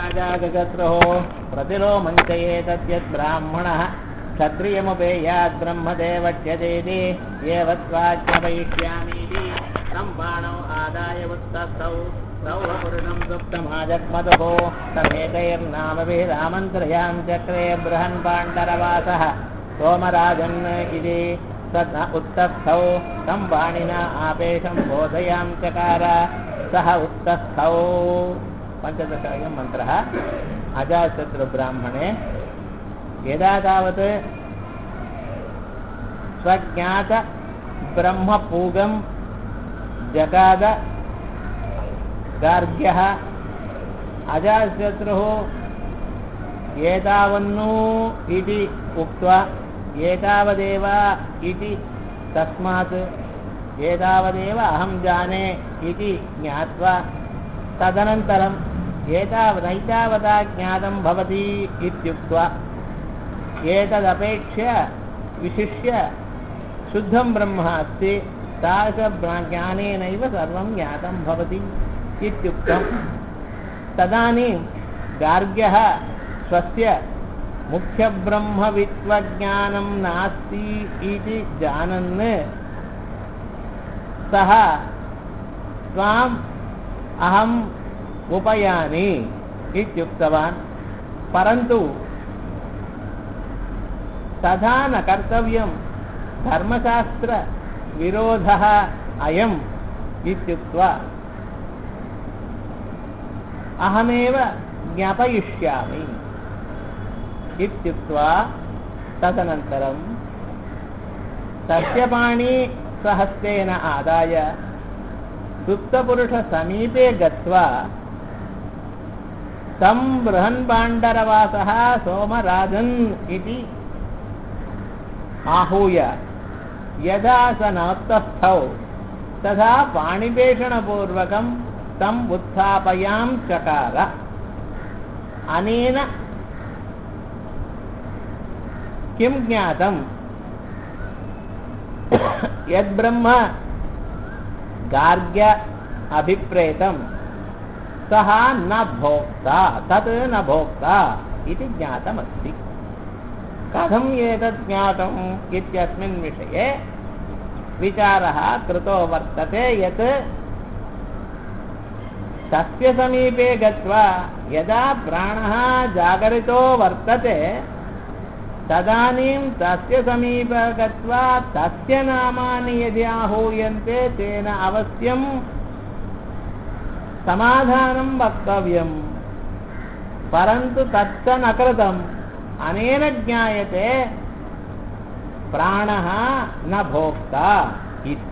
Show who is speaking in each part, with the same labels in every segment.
Speaker 1: राजागगत्रोः प्रतिलोमञ्चये तद्यत् ब्राह्मणः क्षत्रियमुपेयात् ब्रह्मदेवत्यजेति एवत्वाज्ञपयिष्यामीति तं बाणौ आदाय उत्तस्थौ सौरपुरुषं सुप्तमाजग्मतुः तमेकैर्नामभिः रामन्त्रयां चक्रे बृहन् पाण्डरवासः सोमराजन् इति तत् उत्तस्थौ तं बाणिना आपेशं बोधयां चकार सः उत्तस्थौ पञ्चदशायं मन्त्रः अजाशत्रुब्राह्मणे यदा तावत् स्वज्ञातब्रह्मपूगं जगाद गार्ग्यः अजाशत्रुः एतावन्नु इति उक्त्वा एतावदेव इति तस्मात् एतावदेव अहं जाने इति ज्ञात्वा तदनन्तरम् एतावदैतावता ज्ञातं भवति इत्युक्त्वा एतदपेक्ष्य विशिष्य शुद्धं ब्रह्म अस्ति तादृशज्ञानेनैव सर्वं ज्ञातं भवति इत्युक्तं तदानीं गार्ग्यः स्वस्य मुख्यब्रह्मवित्वज्ञानं नास्ति इति जानन् सः त्वाम् अहम् उपयामि इत्युक्तवान् परन्तु तथा न कर्तव्यं धर्मशास्त्रविरोधः अयम् इत्युक्त्वा अहमेव ज्ञापयिष्यामि इत्युक्त्वा तदनन्तरं सत्यपाणि सहस्तेन आदाय सुप्तपुरुषसमीपे गत्वा तं बृहन्पाण्डरवासः सोमराजन् इति आहूय यदा स नोत्तस्थौ तथा पाणिपेषणपूर्वकं तम् उत्थापयां चकार अनेन किं ज्ञातं यद्ब्रह्म गार्ग्य अभिप्रेतं सः न भोक्ता तत् न भोक्ता इति ज्ञातमस्ति कथम् एतत् ज्ञातम् इत्यस्मिन् विषये विचारः कृतो वर्तते यत् तस्य समीपे गत्वा यदा प्राणः जागरितो वर्तते तदानीं तस्य समीपे गत्वा तस्य नामानि यदि आहूयन्ते तेन अवश्यं समाधानं वक्तव्यं परन्तु तच्च न कृतम् अनेन ज्ञायते प्राणः न भोक्ता इति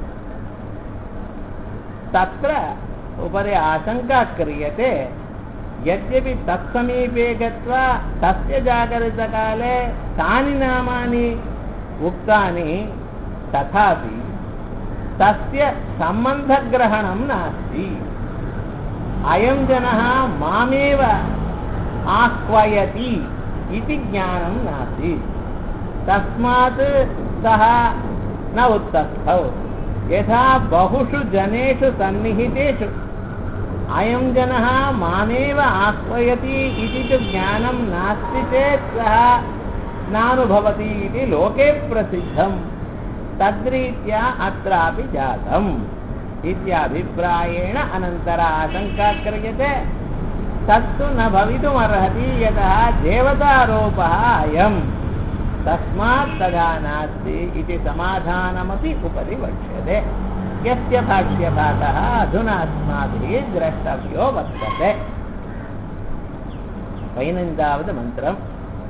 Speaker 1: तत्र उपरि आशङ्का क्रियते यद्यपि तत्समीपे गत्वा तस्य जागरितकाले तानि नामानि उक्तानि तथापि तस्य सम्बन्धग्रहणं नास्ति अयं जनः मामेव आह्वयति इति ज्ञानं नास्ति तस्मात् सः न उत्तस्थौ यथा बहुषु जनेषु सन्निहितेषु अयं जनः मामेव आह्वयति इति तु ज्ञानं नास्ति चेत् सः नानुभवति इति लोके प्रसिद्धं तद्रीत्या अत्रापि जातम् इत्याभिप्रायेण अनन्तर आशङ्का क्रियते तत्तु न भवितुमर्हति यतः देवतारोपः अयम् तस्मात् तथा नास्ति इति समाधानमपि उपरि वक्ष्यते यस्य भाष्यभागः अधुना अस्माभिः द्रष्टव्यो वर्तते பதினைந்தாவது மந்திரம்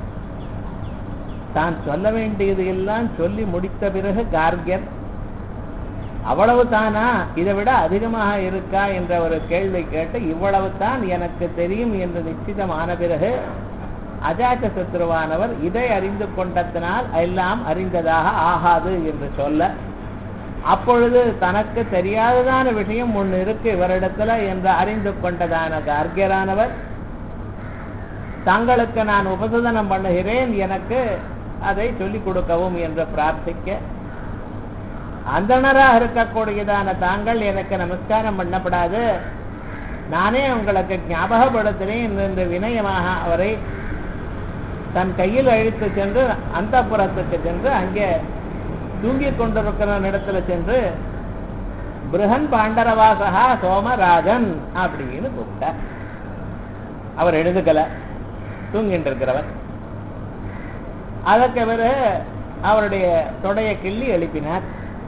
Speaker 1: தான் சொல்ல வேண்டியது எல்லாம் சொல்லி முடித்த பிறகு கார்கியர் அவ்வளவு தானா இதை விட அதிகமாக இருக்கா என்ற ஒரு கேள்வி கேட்டு இவ்வளவு தான் எனக்கு தெரியும் என்று நிச்சயமான பிறகு அஜாத்த சத்ருவானவர் இதை அறிந்து கொண்டதனால் எல்லாம் அறிந்ததாக ஆகாது என்று சொல்ல அப்பொழுது தனக்கு தெரியாததான விஷயம் ஒன்று இருக்கு இவரிடத்துல என்று அறிந்து கொண்டதான கார்கியரானவர் தங்களுக்கு நான் உபசதனம் பண்ணுகிறேன் எனக்கு அதை சொல்லிக் கொடுக்கவும் என்று பிரார்த்திக்க அந்தணராக இருக்கக்கூடியதான தாங்கள் எனக்கு நமஸ்காரம் பண்ணப்படாது நானே உங்களுக்கு ஞாபகப்படுத்துகிறேன் என்று வினயமாக அவரை தன் கையில் அழித்து சென்று அந்த புறத்துக்கு சென்று அங்கே தூங்கிக் கொண்டிருக்கிற இடத்துல சென்று பிருகன் பாண்டரவாசகா சோமராஜன் அப்படின்னு கூப்பிட்டார் அவர் எழுதுக்கல தூங்கிட்டு இருக்கிறவர் அதற்கு பிறகு அவருடைய தொடையை கிள்ளி எழுப்பினார்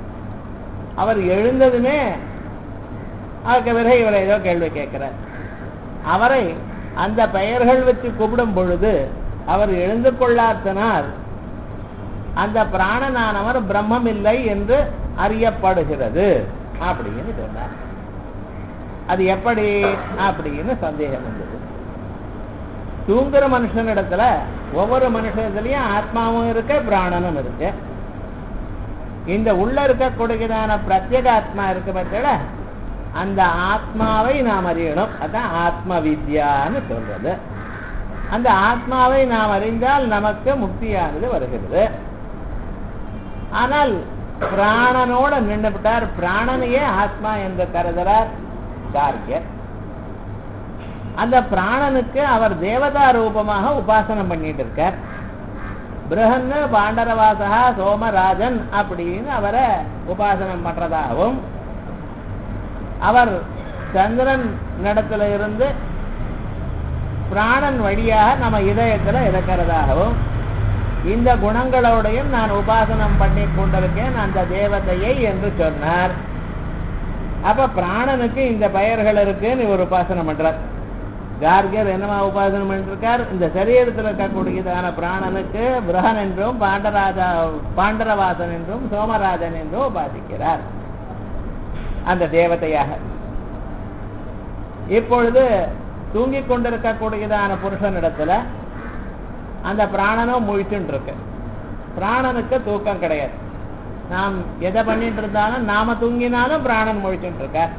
Speaker 1: அவர் எழுந்ததுமே அதுக்கு பிறகு இவரை ஏதோ கேள்வி கேட்கிறார் அவரை அந்த பெயர்கள் வச்சு கூப்பிடும் பொழுது அவர் எழுந்து கொள்ளாதனால் அந்த பிராணனானவர் பிரம்மம் இல்லை என்று அறியப்படுகிறது அப்படின்னு சொன்னார் அது எப்படி அப்படின்னு சந்தேகம் வந்தது தூங்குற மனுஷனிடத்துல ஒவ்வொரு மனுஷத்துலயும் ஆத்மாவும் இருக்கு பிராணனும் இருக்கு இந்த உள்ள இருக்கக்கூடியதான பிரத்யேக ஆத்மா இருக்கு பார்த்தா அந்த ஆத்மாவை நாம் அறியணும் அதான் ஆத்ம வித்யான்னு சொல்றது அந்த ஆத்மாவை நாம் அறிந்தால் நமக்கு முக்தியானது வருகிறது ஆனால் பிராணனோட நின்றுவிட்டார் பிராணனையே ஆத்மா என்று கருதுறார் கார்கியர் அந்த பிராணனுக்கு அவர் தேவதா ரூபமாக உபாசனம் பண்ணிட்டு இருக்கார் பிரகன்னு பாண்டரவாசகா சோமராஜன் அப்படின்னு அவரை உபாசனம் பண்றதாகவும் அவர் சந்திரன் நடத்துல இருந்து பிராணன் வழியாக நம்ம இதயத்துல இருக்கிறதாகவும் இந்த குணங்களோடையும் நான் உபாசனம் பண்ணி கொண்டிருக்கேன் அந்த தேவதையை என்று சொன்னார் அப்ப பிராணனுக்கு இந்த பெயர்கள் இருக்குன்னு இவர் உபாசனம் பண்றார் கார்கர் என்னவா உபாசனம் பண்ணிருக்கார் இந்த சரீரத்தில் இருக்கக்கூடியதான பிராணனுக்கு பிரகன் என்றும் பாண்டராஜா பாண்டரவாசன் என்றும் சோமராஜன் என்றும் உபாசிக்கிறார் அந்த தேவதையாக இப்பொழுது தூங்கிக் கொண்டிருக்கக்கூடியதான புருஷனிடத்துல அந்த பிராணனும் முழிச்சுட்டு இருக்கு பிராணனுக்கு தூக்கம் கிடையாது நாம் எதை பண்ணிட்டு இருந்தாலும் நாம தூங்கினாலும் பிராணன் முழிச்சுட்டு இருக்கார்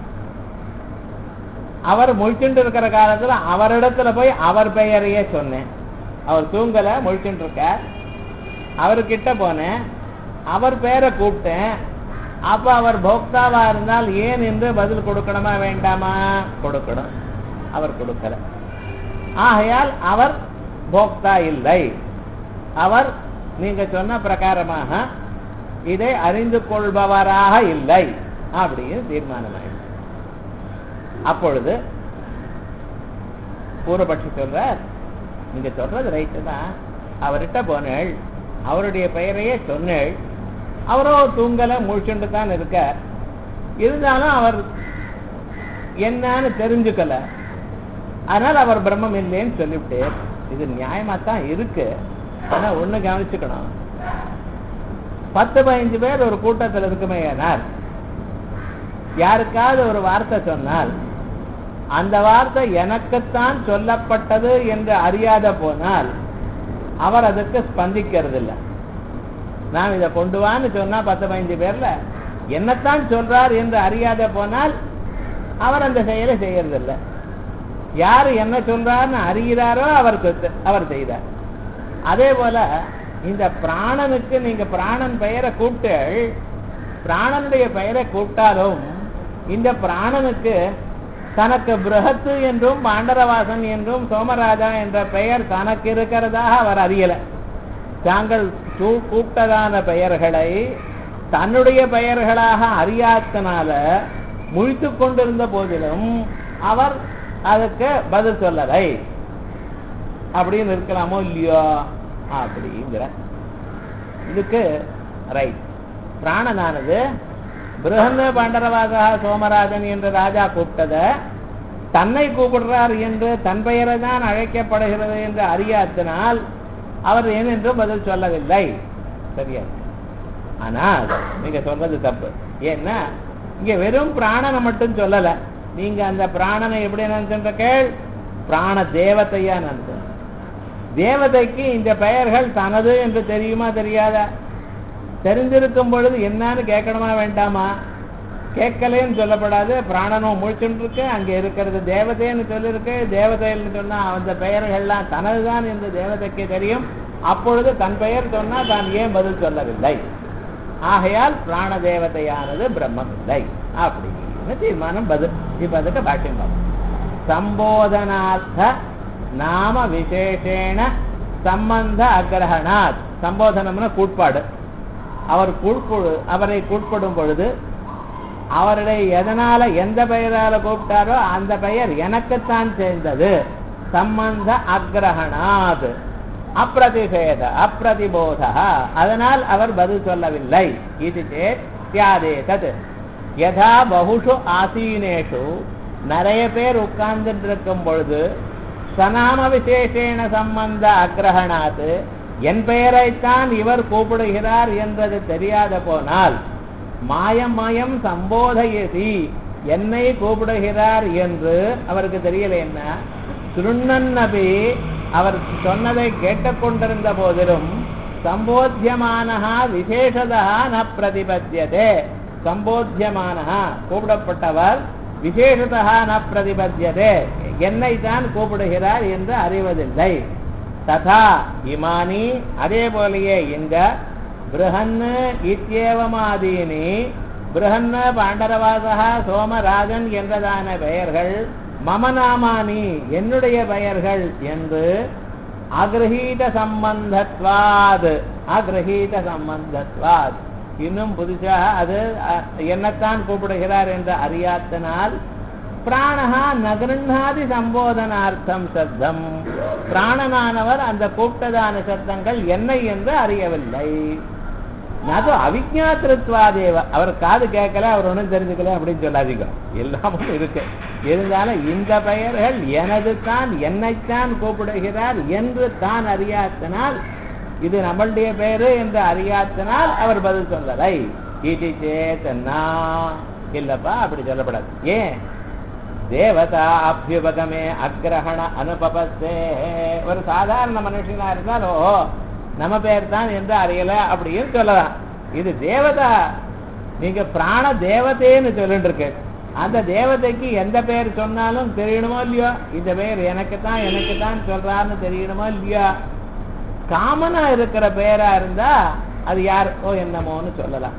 Speaker 1: அவர் முழிச்சுட்டு இருக்கிற காலத்துல அவரிடத்துல போய் அவர் பெயரையே சொன்னேன் அவர் தூங்கல முழிச்சுட்டு இருக்கார் அவர்கிட்ட போனேன் அவர் பெயரை கூப்பிட்டேன் அப்ப அவர் போக்தாவா இருந்தால் ஏன் என்று பதில் கொடுக்கணுமா வேண்டாமா கொடுக்கணும் அவர் கொடுக்கல ஆகையால் அவர் போக்தா இல்லை அவர் நீங்க சொன்ன பிரகாரமாக இதை அறிந்து கொள்பவராக இல்லை அப்படின்னு தீர்மானமாயிடுச்சு அப்பொழுது பூர்வபட்சி சொல்றார் நீங்க சொல்றது ரைட்டு தான் அவர்கிட்ட போனேள் அவருடைய பெயரையே சொன்னேள் அவரோ தூங்கல முழிச்சுட்டு தான் இருக்க இருந்தாலும் அவர் என்னன்னு தெரிஞ்சுக்கல அதனால அவர் பிரம்மம் இல்லைன்னு சொல்லிவிட்டு இது நியாயமா தான் இருக்கு ஆனா ஒண்ணு கவனிச்சுக்கணும் பத்து பதினஞ்சு பேர் ஒரு கூட்டத்தில் இருக்குமே ஏனால் யாருக்காவது ஒரு வார்த்தை சொன்னால் அந்த வார்த்தை எனக்குத்தான் சொல்லப்பட்டது என்று அறியாத போனால் அவர் அதுக்கு ஸ்பந்திக்கிறது இல்லை நாம் இதை கொண்டு வான்னு சொன்னா பத்து பதினஞ்சு பேர்ல என்னத்தான் சொல்றார் என்று அறியாத போனால் அவர் அந்த செயலை செய்யறதில்லை யார் என்ன சொல்றாருன்னு அறிகிறாரோ அவருக்கு அவர் செய்தார் அதே போல இந்த பிராணனுக்கு நீங்க பிராணன் பெயரை கூப்பிட்டு பிராணனுடைய பெயரை கூப்பிட்டாலும் இந்த பிராணனுக்கு தனக்கு பிரகத்து என்றும் பாண்டரவாசன் என்றும் சோமராஜா என்ற பெயர் தனக்கு இருக்கிறதாக அவர் அறியல தாங்கள் கூப்பிட்டதான பெயர்களை தன்னுடைய பெயர்களாக அறியாதனால முழித்து கொண்டிருந்த போதிலும் அவர் அதுக்கு பதில் சொல்லலை அப்படின்னு இருக்கலாமோ இல்லையோ அப்படிங்கிற இதுக்கு ரைட் பிராணனானது பிரகன்ன பாண்டரவாசா சோமராஜன் என்று ராஜா கூப்பிட்டத தன்னை கூப்பிடுறார் என்று தன் பெயரை தான் அழைக்கப்படுகிறது என்று அறியாத்தினால் அவர் ஏனென்று பதில் சொல்லவில்லை சரியா ஆனால் நீங்க சொல்றது தப்பு ஏன்னா இங்க வெறும் பிராணனை மட்டும் சொல்லல நீங்க அந்த பிராணனை எப்படி நினைச்சுன்ற கேள் பிராண தேவதையா நினைச்சு தேவதைக்கு இந்த பெயர்கள் தனது என்று தெரியுமா தெரியாதா தெரிஞ்சிருக்கும் பொழுது என்னன்னு கேட்கணுமா வேண்டாமா கேட்கலேன்னு சொல்லப்படாது பிராணனும் முழிச்சுட்டு இருக்கு அங்க இருக்கிறது தேவதைன்னு சொல்லியிருக்கு தேவதைன்னு சொன்னா அந்த பெயர்கள்லாம் தனதுதான் என்று தேவதைக்கு தெரியும் அப்பொழுது தன் பெயர் சொன்னா தான் ஏன் பதில் சொல்லவில்லை ஆகையால் பிராண தேவதையானது பிரம்மம் இல்லை அப்படின்னு தீர்மானம் பதில் இப்ப அதுக்கு பாக்கியம் பார்ப்போம் சம்போதனார்த்த நாம விசேஷேன சம்பந்த அக்கிரகணாத் சம்போதனம்னா கூட்பாடு அவர் கூட்பு அவரை கூட்படும் பொழுது அவருடைய எதனால எந்த பெயரால கூப்பிட்டாரோ அந்த பெயர் எனக்குத்தான் சேர்ந்தது சம்பந்த அக்கிரகணாத் அப்பிரதிஷேத அப்பிரதிபோத அதனால் அவர் பதில் சொல்லவில்லை இது சேத் தியாதே தத் யதா பகுஷு ஆசீனேஷு நிறைய பேர் உட்கார்ந்துட்டு இருக்கும் பொழுது சநாம விசேஷேன சம்பந்த அக்கிரகணாத் என் பெயரைத்தான் இவர் கூப்பிடுகிறார் என்றது தெரியாத போனால் மாயம் மாயம் சம்போதயதி என்னை கூப்பிடுகிறார் என்று அவருக்கு தெரியல என்ன திருநன்னபி அவர் சொன்னதை கேட்டுக்கொண்டிருந்த போதிலும் சம்போத்தியமானஹா விசேஷதா ந பிரதிபத்தியதே சம்போத்தியமானஹா கூப்பிடப்பட்டவர் விசேஷதா ந பிரதிபத்தியதே என்னை தான் கூப்பிடுகிறார் என்று அறிவதில்லை ததா இமானி அதே போலயே எங்க பிருஹன்னு இத்தியேவமாதீனி பிருஹன்ன பாண்டரவாசகா சோமராஜன் என்றதான பெயர்கள் மம நாமானி என்னுடைய பெயர்கள் என்று அகிரஹீத சம்பந்தத்வாத் அகிரஹீத சம்பந்தத்வாத் இன்னும் புதுசாக அது அஹ், என்னத்தான் கூப்பிடுகிறார் என்று அறியாத்தனால் பிராணஹா நகிருண்ணாதி சம்போதனார்த்தம் சப்தம் பிராணனானவர் அந்த கூப்பிட்டதான சப்தங்கள் என்ன என்று அறியவில்லை அது அவிஜாத்திருத்வாதேவ அவர் காது கேட்கல அவர் ஒன்றும் தெரிஞ்சுக்கல அப்படின்னு சொல்லாதீங்க எல்லாமும் இருக்கு இருந்தாலும் இந்த பெயர்கள் எனது தான் என்னைத்தான் கூப்பிடுகிறார் என்று தான் அறியாத்தனால் இது நம்மளுடைய பெயரு என்று அறியாத்தனால் அவர் பதில் சொல்லலை இது சேத்தன்னா இல்லப்பா அப்படி சொல்லப்படாது ஏன் தேவதா அபியுபகமே அக்கிரகண அனுபவத்தே ஒரு சாதாரண மனுஷனா இருந்தால் ஓ நம்ம பேர் தான் என்று அறியல அப்படின்னு சொல்லலாம் இது தேவதா நீங்க பிராண தேவதைன்னு சொல்லிட்டு இருக்கு அந்த தேவதைக்கு எந்த பெயர் சொன்னாலும் தெரியணுமோ இல்லையோ இந்த பெயர் எனக்கு தான் எனக்கு தான் சொல்றான்னு தெரியணுமோ இல்லையோ காமனா இருக்கிற பெயரா இருந்தா அது யாருக்கோ என்னமோன்னு சொல்லலாம்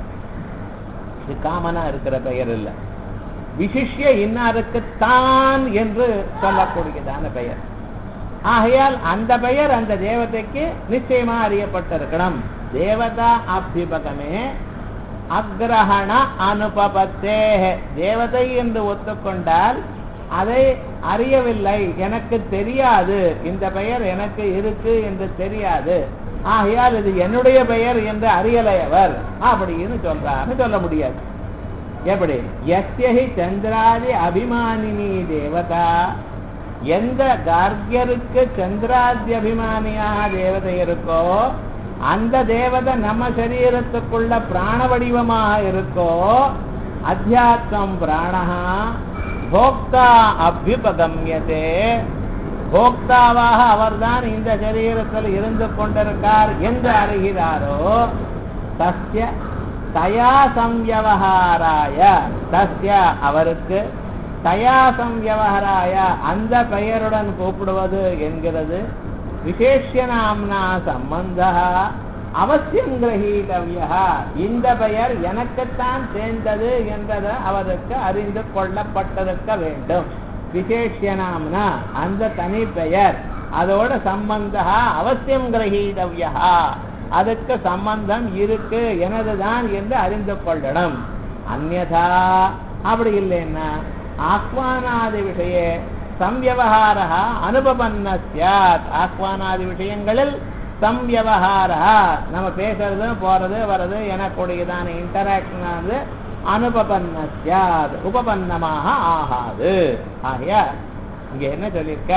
Speaker 1: இது காமனா இருக்கிற பெயர் இல்லை விசிஷ்ய இன்னாருக்குத்தான் என்று சொல்லக்கூடியதான பெயர் ஆகையால் அந்த பெயர் அந்த தேவதைக்கு நிச்சயமா அறியப்பட்டிருக்கணும் தேவதா அபிபகமே அக்ரஹண அனுபபத்தே தேவதை என்று ஒத்துக்கொண்டால் அதை அறியவில்லை எனக்கு தெரியாது இந்த பெயர் எனக்கு இருக்கு என்று தெரியாது ஆகையால் இது என்னுடைய பெயர் என்று அறியலை அவர் அப்படின்னு சொல்றாருன்னு சொல்ல முடியாது எப்படி எஸ்யஹி சந்திராதி அபிமானினி தேவதா எந்த கார்கியருக்கு சந்திராதி அபிமானியாக தேவதை இருக்கோ அந்த தேவதை நம்ம சரீரத்துக்குள்ள பிராண வடிவமாக இருக்கோ அத்தியாத்மம் பிராணஹா போக்தா அபியுபகமியதே போக்தாவாக அவர்தான் இந்த சரீரத்தில் இருந்து கொண்டிருக்கார் என்று அறிகிறாரோ தஸ்ய தயா சம்யவஹாராய தஸ்ய அவருக்கு தயா சம்யவஹராய அந்த பெயருடன் கூப்பிடுவது என்கிறது விசேஷ நாம்னா சம்பந்த அவசியம் கிரகீதவியா இந்த பெயர் எனக்குத்தான் சேர்ந்தது என்றது அவருக்கு அறிந்து கொள்ளப்பட்டிருக்க வேண்டும் விசேஷ நாம்னா அந்த தனி பெயர் அதோட சம்பந்த அவசியம் கிரகீதவியா அதுக்கு சம்பந்தம் இருக்கு எனதுதான் என்று அறிந்து கொள்ளணும் அந்நதா அப்படி இல்லைன்னா ஆக்வானாதி விஷய சம்யவஹார அனுபவன்ன சாத் ஆக்வானாதி விஷயங்களில் சம்யவஹார நம்ம பேசுறது போறது வர்றது எனக்கூடியதான இன்டராக்ஷன் ஆனது அனுபவன்ன சாத் உபபன்னமாக ஆகாது ஆகிய இங்க என்ன சொல்லியிருக்க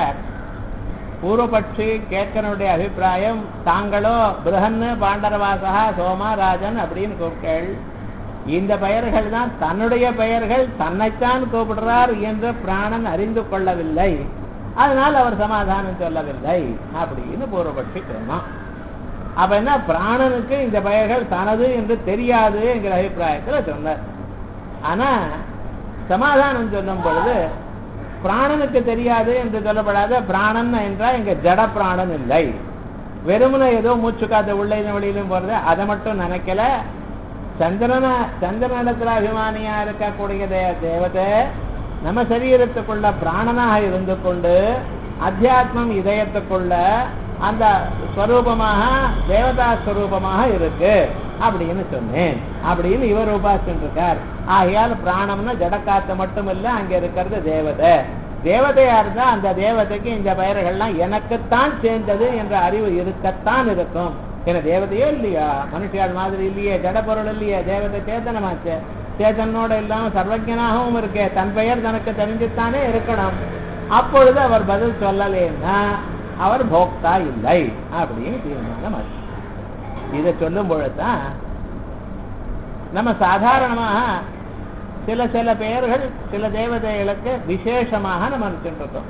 Speaker 1: பூர்வபட்சி கேட்கனுடைய அபிப்பிராயம் தாங்களோ பிருகன்னு பாண்டரவாசகா சோமராஜன் அப்படின்னு கூப்பிட்டேள் இந்த பெயர்கள் தான் தன்னுடைய பெயர்கள் தன்னைத்தான் கூப்பிடுறார் என்று பிராணன் அறிந்து கொள்ளவில்லை அதனால் அவர் சமாதானம் சொல்லவில்லை அப்படின்னு பூர்வபட்சி சொன்னான் அப்ப என்ன பிராணனுக்கு இந்த பெயர்கள் தனது என்று தெரியாது என்கிற அபிப்பிராயத்துல சொன்னார் ஆனா சமாதானம் சொல்லும் பொழுது பிராணனுக்கு தெரியாது என்று சொல்லப்படாத பிராணன் என்றால் இங்க ஜட பிராணன் இல்லை வெறுமனை ஏதோ மூச்சு காத்து உள்ளே வெளியிலும் போறது அதை மட்டும் நினைக்கல சந்திரன சந்திரனிடத்துல அபிமானியா இருக்கக்கூடிய தே- தேவதை நம்ம சரீரத்துக்குள்ள பிராணனாக இருந்து கொண்டு அத்தியாத்மம் இதயத்துக்குள்ள அந்த ஸ்வரூபமாக தேவதா ஸ்வரூபமாக இருக்கு அப்படின்னு சொன்னேன் அப்படின்னு இவர் உபாசிட்டு இருக்கார் ஆகையால் பிராணம்னா ஜடக்காத்து மட்டும் இல்ல அங்க இருக்கிறது தேவதை தேவதையா இருந்தா அந்த தேவதைக்கு இந்த பெயர்கள்லாம் எனக்குத்தான் சேர்ந்தது என்ற அறிவு இருக்கத்தான் இருக்கும் ஏன்னா தேவதையோ இல்லையா மனுஷியாள் மாதிரி இல்லையே ஜடப்பொருள் இல்லையே தேவதை சேதனமாச்சு சேதனோட இல்லாம சர்வஜனாகவும் இருக்கே தன் பெயர் தனக்கு தெரிஞ்சுத்தானே இருக்கணும் அப்பொழுது அவர் பதில் சொல்லலேன்னா அவர் போக்தா இல்லை அப்படின்னு தீர்மானம் ஆச்சு இதை சொல்லும் பொழுதுதான் நம்ம சாதாரணமாக சில சில பெயர்கள் சில தேவதைகளுக்கு விசேஷமாக நம்ம இருக்கோம்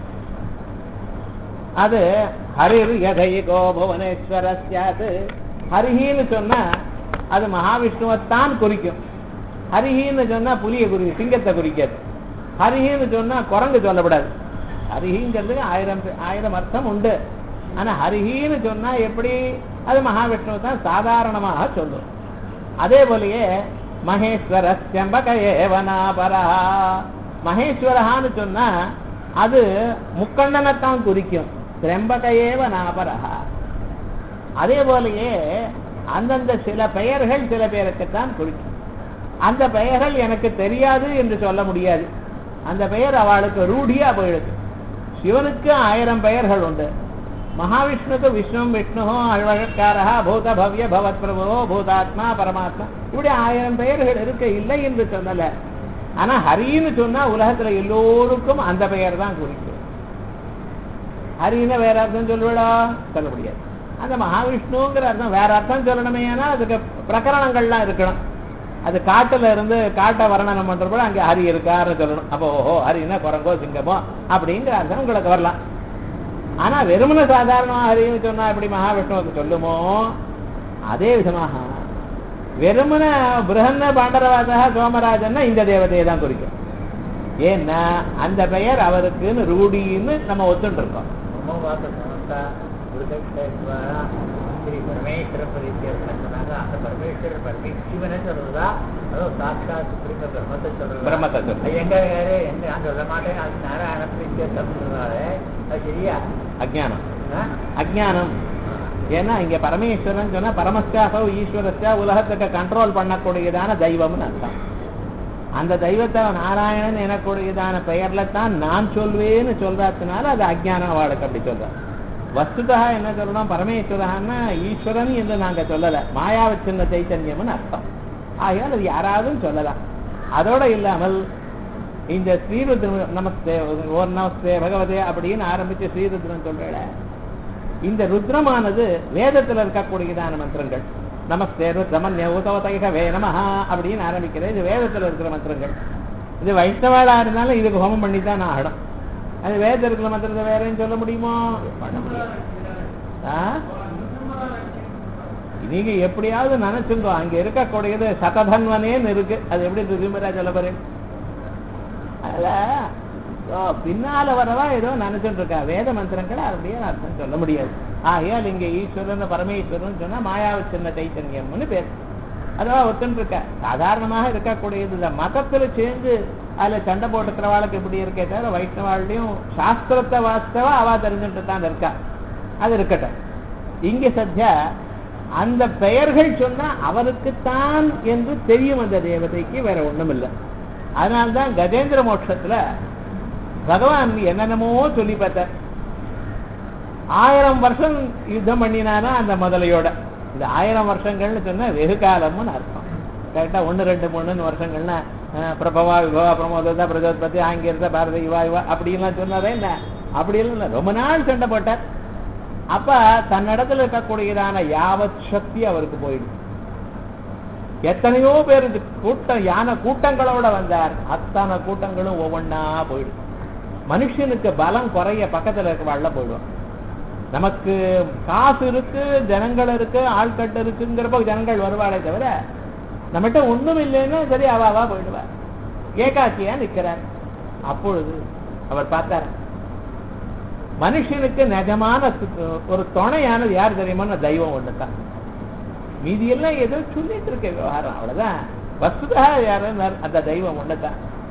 Speaker 1: அது ஹரிர் யதைகோ புவனேஸ்வரஸ்யாது ஹரிஹின்னு சொன்னா அது மகாவிஷ்ணுவைத்தான் குறிக்கும் ஹரிஹின்னு சொன்னா புலியை குறிக்கும் சிங்கத்தை குறிக்காது ஹரிஹின்னு சொன்னா குரங்கு சொல்லப்படாது ஹரிஹிங்கிறதுக்கு ஆயிரம் ஆயிரம் அர்த்தம் உண்டு ஆனா ஹரிஹின்னு சொன்னா எப்படி அது மகாவிஷ்ணுவை தான் சாதாரணமாக சொல்லும் அதே போலயே மகேஸ்வர செம்பக ஏவனாபரா மகேஸ்வரஹான்னு சொன்னா அது முக்கண்ணனைத்தான் குறிக்கும் திரம்பக ஏவ நாபரஹா அதே போலயே அந்தந்த சில பெயர்கள் சில பேருக்குத்தான் குறிக்கும் அந்த பெயர்கள் எனக்கு தெரியாது என்று சொல்ல முடியாது அந்த பெயர் அவளுக்கு ரூಢியா போயிடுது சிவனுக்கு ஆயிரம் பெயர்கள் உண்டு மகாவிஷ்ணுக்கு விஷ்ணு விஷ்ணு அழ்வழக்காரா பூத பவ்ய பவத் பிரபோ பூதாத்மா பரமாத்மா இப்படி ஆயிரம் பெயர்கள் இருக்க இல்லை என்று சொல்லல ஆனா ஹரின்னு சொன்னா உலகத்துல எல்லோருக்கும் அந்த பெயர் தான் குறிக்கும் ஹரின்னு வேற அர்த்தம் சொல்லுவிடா சொல்ல முடியாது அந்த மகாவிஷ்ணுங்கிற அர்த்தம் வேற அர்த்தம் சொல்லணுமே ஏன்னா அதுக்கு பிரகரணங்கள்லாம் இருக்கணும் அது காட்டுல இருந்து காட்டை வர்ணனம் பண்றப்போ அங்க ஹரி இருக்காருன்னு சொல்லணும் அப்போ ஓஹோ ஹரின்னா குரங்கோ சிங்கமோ அப்படிங்கிற அர்த்தம் உங்களுக்கு வரலாம் ஆனா வெறுமன சாதாரணமா ஹரின்னு சொன்னா எப்படி மகாவிஷ்ணுவுக்கு சொல்லுமோ அதே விதமாக வெறுமன பிரகன்ன பாண்டரவாதா சோமராஜன்னா இந்த தேவதையை தான் குறிக்கும் ஏன்னா அந்த பெயர் அவருக்குன்னு ரூடின்னு நம்ம ஒத்துட்டு இருக்கோம்
Speaker 2: மமவாத சமஸ்தா புருஷேஸ்வரா ஸ்ரீ பரமேஸ்வர பரித்தியர்த்தம் சொன்னாங்க அந்த பரமேஸ்வரர் பரமே சிவனை சொல்றதா அதோ சாட்சாத் சுப்ரீம பிரம்மத்தை சொல்றதா
Speaker 1: பிரம்மத்தை சொல்றது.
Speaker 2: அது எங்க யாரு எங்க நான் சொல்ல மாட்டேன் அது நாராயண பிரித்தியர்த்தம் சொல்றாரு அது சரியா
Speaker 1: அஜ்ஞானம்
Speaker 2: ஆ?
Speaker 1: அஜ்ஞானம் ஏன்னா இங்க பரமேஸ்வரன் சொன்னா பரமஸ்தாக ஈஸ்வரஸ்தா உலகத்துக்கு கண்ட்ரோல் பண்ணக்கூடியதான தெய்வம்னு அர்த்தம் அந்த தெய்வத்தை நாராயணன் எனக்கூடியதான பெயர்ல தான் நான் சொல்வேன்னு சொல்றதுனால அது அஜ்ஞானம் அவளுக்கு அப்படி சொல்றேன் வஸ்துதா என்ன சொல்லணும் பரமேஸ்வரன்னா ஈஸ்வரன் என்று நாங்க சொல்லல மாயாவ சின்ன சைத்தன்யம்னு அர்த்தம் ஆகையால் அது யாராவது சொல்லலாம் அதோட இல்லாமல் இந்த ஸ்ரீருத்ரன் நமஸ்தே ஓர் நமஸ்தே பகவதே அப்படின்னு ஆரம்பிச்சு ஸ்ரீருத்ரன் சொல்றேன் இந்த ருத்ரமானது வேதத்துல இருக்கக்கூடியதான மந்திரங்கள் நமஸ்தே ருத்ரமன்ய உதவதக வே நமஹா அப்படின்னு ஆரம்பிக்கிறது இது வேதத்துல இருக்கிற மந்திரங்கள் இது வைஷ்ணவாளா இருந்தாலும் இதுக்கு ஹோமம் பண்ணி தான் ஆகணும் அது வேதத்தில் இருக்கிற மந்திரத்தை வேறேன்னு சொல்ல முடியுமோ பண்ண முடியாது ஆ? நீங்க எப்படியாவது நினைச்சுங்கோ அங்க இருக்கக்கூடியது சததன்வனேன்னு இருக்கு அது எப்படி திரும்பரா சொல்ல போறேன் அதுல ஓ, பின்னால வரவா ஏதோ நினைச்சுட்டு இருக்கா வேத மந்திரங்களை அப்படியே அர்த்தம் சொல்ல முடியாது ஆகையால் இங்க ஈஸ்வரன் பரமேஸ்வரன் சொன்னா மாயாவ சின்ன தைத்தன்யம்னு பேர் அதான் ஒருத்தன் இருக்க சாதாரணமாக இருக்கக்கூடியது இந்த மதத்துல சேர்ந்து அதுல சண்டை போட்டுக்கிறவாளுக்கு இப்படி இருக்கே தவிர வைஷ்ணவாள்டையும் சாஸ்திரத்தை வாஸ்தவா அவா தெரிஞ்சுட்டு தான் இருக்கா அது இருக்கட்டும் இங்க சத்யா அந்த பெயர்கள் சொன்னா அவருக்குத்தான் என்று தெரியும் அந்த தேவதைக்கு வேற ஒண்ணும் இல்லை அதனால்தான் கஜேந்திர மோட்சத்துல பகவான் என்னென்னமோ சொல்லி பார்த்தார் ஆயிரம் வருஷம் யுத்தம் பண்ணினானா அந்த முதலையோட இந்த ஆயிரம் வருஷங்கள்னு சொன்னா வெகு காலம்னு அர்த்தம் கரெக்டா ஒண்ணு ரெண்டு மூணுன்னு வருஷங்கள்னா அஹ், பிரபவா விபவா பிரமோதா பிரஜோத்பத்தி ஆங்கிருந்த பாரத இவா இவா அப்படின்லாம் சொன்னதே என்ன அப்படி இல்லை ரொம்ப நாள் சண்டை போட்டார் அப்ப தன்னிடத்துல இருக்கக்கூடியதான யாவத் சக்தி அவருக்கு போயிடுது எத்தனையோ பேர் இது கூட்டம் யானை கூட்டங்களோட வந்தார் அத்தனை கூட்டங்களும் ஒவ்வொன்னா போயிடும் மனுஷனுக்கு பலம் குறைய பக்கத்துல இருக்க வாழ போயிடும் நமக்கு காசு இருக்கு ஜனங்கள் இருக்கு ஆள்கட்டு இருக்குங்கிறப்ப ஜனங்கள் வருவாளே தவிர நம்மகிட்ட ஒண்ணும் இல்லைன்னா சரி அவ அவா போயிடுவார் ஏகாக்கியா நிக்கிறார் அப்பொழுது அவர் பார்த்தார் மனுஷனுக்கு நிஜமான து- ஒரு துணையானது யார் தெரியுமா தெய்வம் ஒண்ணுதான் மீதி எல்லாம் ஏதோ சொல்லிட்டு இருக்க விவகாரம் அவ்வளவுதான் வசுதா யாரு அந்த தெய்வம் ஒண்ணுதான்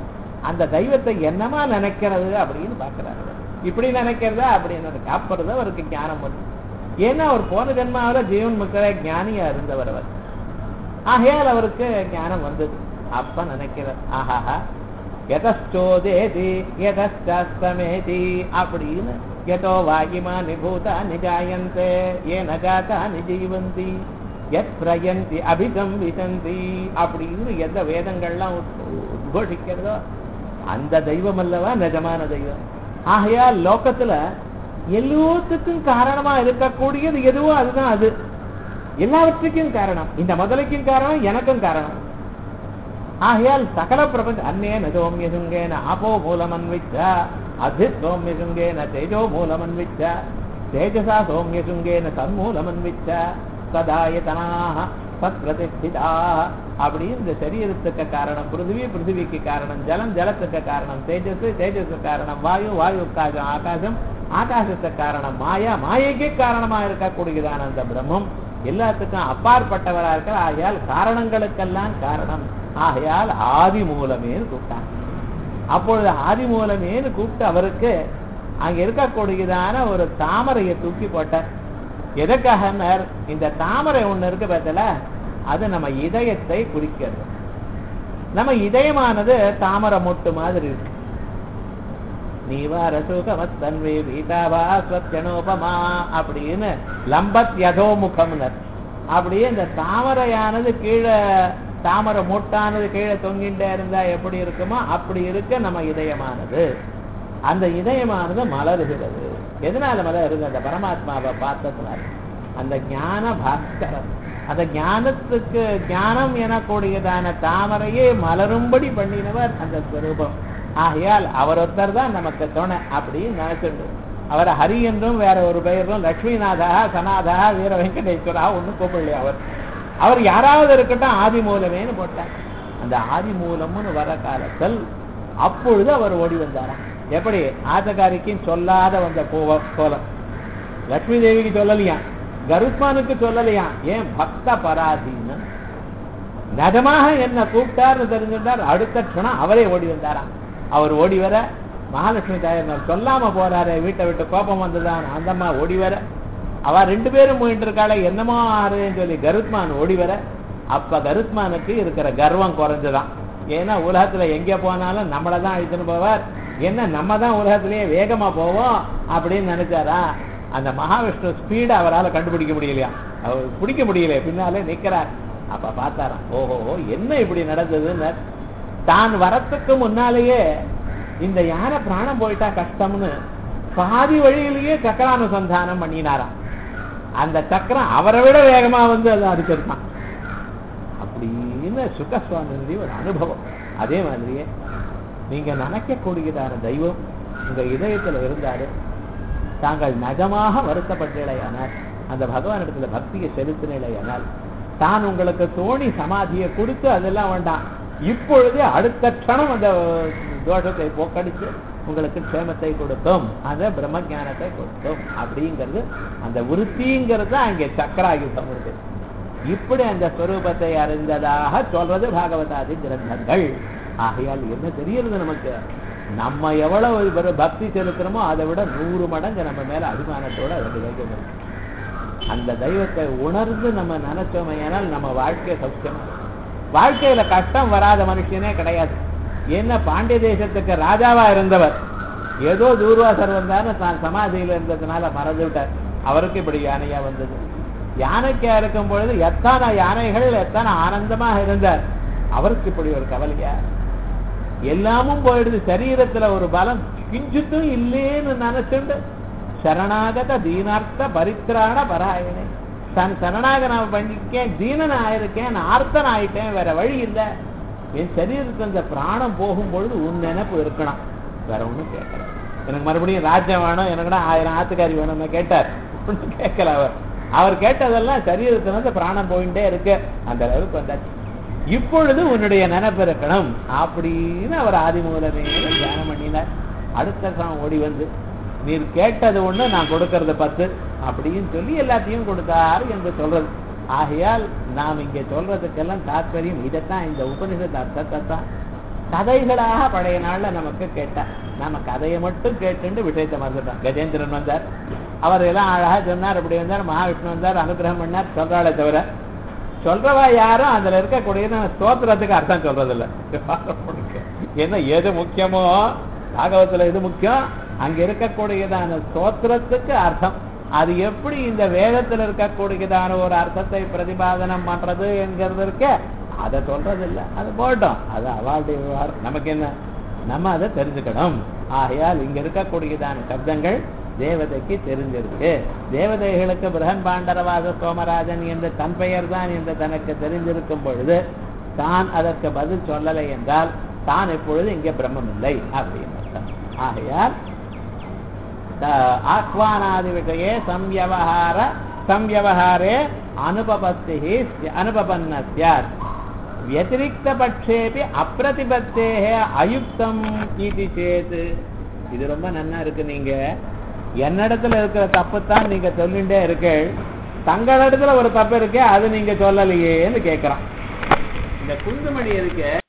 Speaker 1: அந்த தெய்வத்தை என்னமா நினைக்கிறது அப்படின்னு பார்க்கிறாரு அவர். இப்படி நினைக்கிறதா அப்படின்னு இருக்கு. அப்புறம் அவருக்கு ஞானம் வருது ஏன்னா அவர் போன ஜென்மாவில ஜீவன் மக்களே ஞானியா இருந்தவர் அவர் ஆகையால் அவருக்கு ஞானம் வந்தது அப்ப நினைக்கிறார் ஆஹாஹா எதச்சோதேதி எதச்சமேதி அப்படின்னு எதோ வாகிமா நிபூதா நிஜாயந்தே ஏ நஜாதா நிஜீவந்தி எத் பிரயந்தி அபிதம் விசந்தி அப்படின்னு எந்த வேதங்கள்லாம் உத்- உத்கோஷிக்கிறதோ அந்த தெய்வம் அல்லவா நிஜமான தெய்வம் ஆகையால் லோகத்துல எல்லாத்துக்கும் காரணமா இருக்கக்கூடியது எதுவோ அதுதான் அது எல்லாவற்றுக்கும் காரணம் இந்த முதலைக்கும் காரணம் எனக்கும் காரணம் ஆகையால் சகல பிரபஞ்ச அன்னேன சோமியசுங்கேன ஆபோ மூலமன்விச்ச அதி சோமியசுங்கேன தேஜோ மூலமன்விச்ச தேஜசா சோமியசுங்கேன சன்மூலமன்விச்ச சதாயதனாக சத்பிரதிஷ்டிதா அப்படி இந்த சரீரத்துக்கு காரணம் பிருத்திவி பிருத்திவிக்கு காரணம் ஜலம் ஜலத்துக்கு காரணம் தேஜஸ் தேஜஸுக்கு காரணம் வாயு வாயுக்காக ஆகாசம் ஆகாசத்துக்கு காரணம் மாயா மாயைக்கே காரணமா இருக்கக்கூடியதான அந்த பிரம்மம் எல்லாத்துக்கும் அப்பாற்பட்டவரா இருக்க ஆகையால் காரணங்களுக்கெல்லாம் காரணம் ஆகையால் ஆதி மூலமேன்னு கூப்பிட்டாங்க அப்பொழுது ஆதி மூலமேன்னு கூப்பிட்டு அவருக்கு அங்க இருக்கக்கூடியதான ஒரு தாமரையை தூக்கி போட்டார் எதுக்காக இந்த தாமரை ஒண்ணு இருக்கு பார்த்தல அது நம்ம இதயத்தை குறிக்கிறது நம்ம இதயமானது தாமரை மொட்டு மாதிரி இருக்கு நீவார சுகமத்தன்வே பீதாவா ஸ்வத்யனோபமா அப்படின்னு லம்பத் யதோமுகம்னர் அப்படியே இந்த தாமரையானது கீழே தாமரை மொட்டானது கீழே தொங்கிட்டே இருந்தா எப்படி இருக்குமோ அப்படி இருக்க நம்ம இதயமானது அந்த இதயமானது மலருகிறது எதனால மலருது அந்த பரமாத்மாவை பார்த்ததுனால அந்த ஞான பாஸ்கரம் அந்த ஞானத்துக்கு ஞானம் எனக்கூடியதான தாமரையே மலரும்படி பண்ணினவர் அந்த ஸ்வரூபம் ஆகையால் அவர் ஒருத்தர் தான் நமக்கு துணை அப்படின்னு நினைச்சிட்டு அவர் ஹரி என்றும் வேற ஒரு பெயரும் லட்சுமிநாதா சனாதா வீர வெங்கடேஸ்வரா ஒன்றும் கூப்பிடலையா அவர் அவர் யாராவது இருக்கட்டும் ஆதி மூலமேன்னு போட்டார் அந்த ஆதி மூலம்னு வர காலத்தில் அப்பொழுது அவர் ஓடி வந்தாராம் எப்படி ஆத்தக்காரிக்கும் சொல்லாத வந்த கோவ கோலம் லட்சுமி தேவிக்கு சொல்லலையா கருத்மானுக்கு சொல்லலையா ஏன் பக்த பராதீனம் நிஜமாக என்ன கூப்பிட்டார்னு தெரிஞ்சுட்டார் அடுத்த க்ஷணம் அவரே ஓடி வந்தாராம் அவர் ஓடி வர மகாலட்சுமி தாயார் சொல்லாம போறாரு வீட்டை விட்டு கோபம் வந்ததான் அந்தம்மா ஓடி வர அவ ரெண்டு பேரும் போயிட்டு இருக்காளே என்னமோ ஆறுன்னு சொல்லி கருத்மான் ஓடி வர அப்ப கருத்மானுக்கு இருக்கிற கர்வம் குறைஞ்சுதான் ஏன்னா உலகத்துல எங்க போனாலும் நம்மளை தான் அழிச்சுன்னு போவார் என்ன நம்ம தான் உலகத்திலேயே வேகமா போவோம் அப்படின்னு நினைச்சாரா அந்த மகாவிஷ்ணு ஸ்பீடு அவரால் கண்டுபிடிக்க முடியலையா அவர் பிடிக்க முடியல பின்னாலே நிக்கிறார் அப்ப பார்த்தாராம் ஓஹோ என்ன இப்படி நடந்ததுன்னு தான் வரத்துக்கு முன்னாலேயே இந்த யானை பிராணம் போயிட்டா கஷ்டம்னு பாதி வழியிலேயே சக்கரானுசந்தானம் பண்ணினாராம் அந்த சக்கரம் அவரை விட வேகமா வந்து அதை அடிச்சிருக்கான் அப்படின்னு சுகசுவாமியுடைய ஒரு அனுபவம் அதே மாதிரியே நீங்க நினைக்கக்கூடியதான தெய்வம் உங்க இதயத்துல இருந்தாரு தாங்கள் நஜமாக வருத்தப்பட்டீழையானால் அந்த பகவானிடத்துல பக்தியை செலுத்தினீழையானால் தான் உங்களுக்கு தோணி சமாதியை கொடுத்து அதெல்லாம் வேண்டாம் இப்பொழுதே அடுத்த க்ஷணம் அந்த தோஷத்தை போக்கடிச்சு உங்களுக்கு க்ஷேமத்தை கொடுத்தோம் அந்த பிரம்ம ஞானத்தை கொடுத்தோம் அப்படிங்கிறது அந்த விருத்திங்கிறது தான் அங்கே சக்கராயுதம் இருக்கு இப்படி அந்த ஸ்வரூபத்தை அறிந்ததாக சொல்றது பாகவதாதி கிரந்தங்கள் ஆகையால் என்ன தெரியறது நமக்கு நம்ம எவ்வளவு ஒரு பக்தி செலுத்துறோமோ அதை விட நூறு மடங்கு நம்ம மேல அபிமானத்தோட அதுக்கு தெய்வம் இருக்கு. அந்த தெய்வத்தை உணர்ந்து நம்ம நினைச்சோமையானால் நம்ம வாழ்க்கை சௌக்கியமா இருக்கும். வாழ்க்கையில கஷ்டம் வராத மனுஷனே கிடையாது என்ன பாண்டிய தேசத்துக்கு ராஜாவா இருந்தவர் ஏதோ தூர்வாசர் வந்தாரு தான் சமாதியில இருந்ததுனால மறந்து விட்டார் அவருக்கு இப்படி யானையா வந்தது யானைக்கா இருக்கும் பொழுது எத்தனை யானைகள் எத்தனை ஆனந்தமாக இருந்தார் அவருக்கு இப்படி ஒரு கவலையா எல்லாமும் போயிடுது சரீரத்துல ஒரு பலம் கிஞ்சித்தும் இல்லேன்னு நினைச்சுண்டு சரணாகத தீனார்த்த பரித்ராண பராயணே தன் சரணாக நான் பண்ணிக்கேன் தீனன் ஆயிருக்கேன் நான் ஆர்த்தன் ஆயிட்டேன் வேற வழி இல்லை என் சரீரத்துக்கு அந்த பிராணம் போகும் பொழுது உன் நினைப்பு இருக்கணும் வேற ஒண்ணும் கேட்கல எனக்கு மறுபடியும் ராஜ்யம் வேணும் எனக்குடா ஆயிரம் ஆத்துக்காரி வேணும்னு கேட்டார் ஒண்ணும் கேட்கல அவர் அவர் கேட்டதெல்லாம் சரீரத்துல இருந்து பிராணம் போயிட்டே இருக்கு அந்த அளவுக்கு வந்தாச்சு இப்பொழுது உன்னுடைய நினைப்பு இருக்கணும் அப்படின்னு அவர் ஆதிமூலமே தியானம் பண்ணினார் அடுத்த சாம் ஓடி வந்து நீர் கேட்டது ஒண்ணு நான் கொடுக்கறது பத்து அப்படின்னு சொல்லி எல்லாத்தையும் கொடுத்தாரு என்று சொல்றது ஆகையால் நாம் இங்கே சொல்றதுக்கெல்லாம் தாற்பயம் இதைத்தான் இந்த உபனிஷத்து அர்த்தத்தை தான் கதைகளாக பழைய நாள்ல நமக்கு கேட்டார் நாம கதையை மட்டும் கேட்டுண்டு விஷயத்தை மறந்துட்டோம் கஜேந்திரன் வந்தார் அவர் எல்லாம் அழகா சொன்னார் அப்படி வந்தார் மகாவிஷ்ணு வந்தார் அனுகிரகம் பண்ணார் சொல்றாளே தவிர சொல்றவா யாரும் அதுல இருக்கக்கூடிய ஸ்தோத்திரத்துக்கு அர்த்தம் சொல்றதில்ல என்ன எது முக்கியமோ பாகவத்துல எது முக்கியம் அங்க இருக்கக்கூடியதான ஸ்தோத்திரத்துக்கு அர்த்தம் அது எப்படி இந்த வேதத்துல இருக்கக்கூடியதான ஒரு அர்த்தத்தை பிரதிபாதனம் பண்றது என்கிறது இருக்க அதை சொல்றது இல்ல அது போட்டோம் அது அவாளுடைய விவகாரம் நமக்கு என்ன நம்ம அதை தெரிஞ்சுக்கணும் ஆகையால் இங்க இருக்கக்கூடியதான சப்தங்கள் தேவதைக்கு தெரிஞ்சிருக்கு தேவதைகளுக்கு பிரகன் பாண்டரவாத சோமராஜன் என்ற தன் பெயர் தான் என்று தனக்கு தெரிந்திருக்கும் பொழுது தான் அதற்கு பதில் சொல்லலை என்றால் தான் எப்பொழுது இங்கே பிரம்மம் இல்லை அப்படின்னு அர்த்தம் ஆகையால் ஆஹ்வானாதி விஷயே சம்யவஹார சம்யவஹாரே அனுபபஸ்தி அனுபபன்ன சியாத் व्यतिरिक्तपक्षेपि अप्रतिपत्तेः அயுக்தம் இது சேத் இது ரொம்ப நன்னா இருக்கு நீங்க என்னிடத்துல இருக்கிற தப்பு தான் நீங்க சொல்லிட்டே இருக்கு தங்களிடத்துல ஒரு தப்பு இருக்கு அது நீங்க சொல்லலையேன்னு கேட்கிறான் இந்த குந்துமணி இருக்கு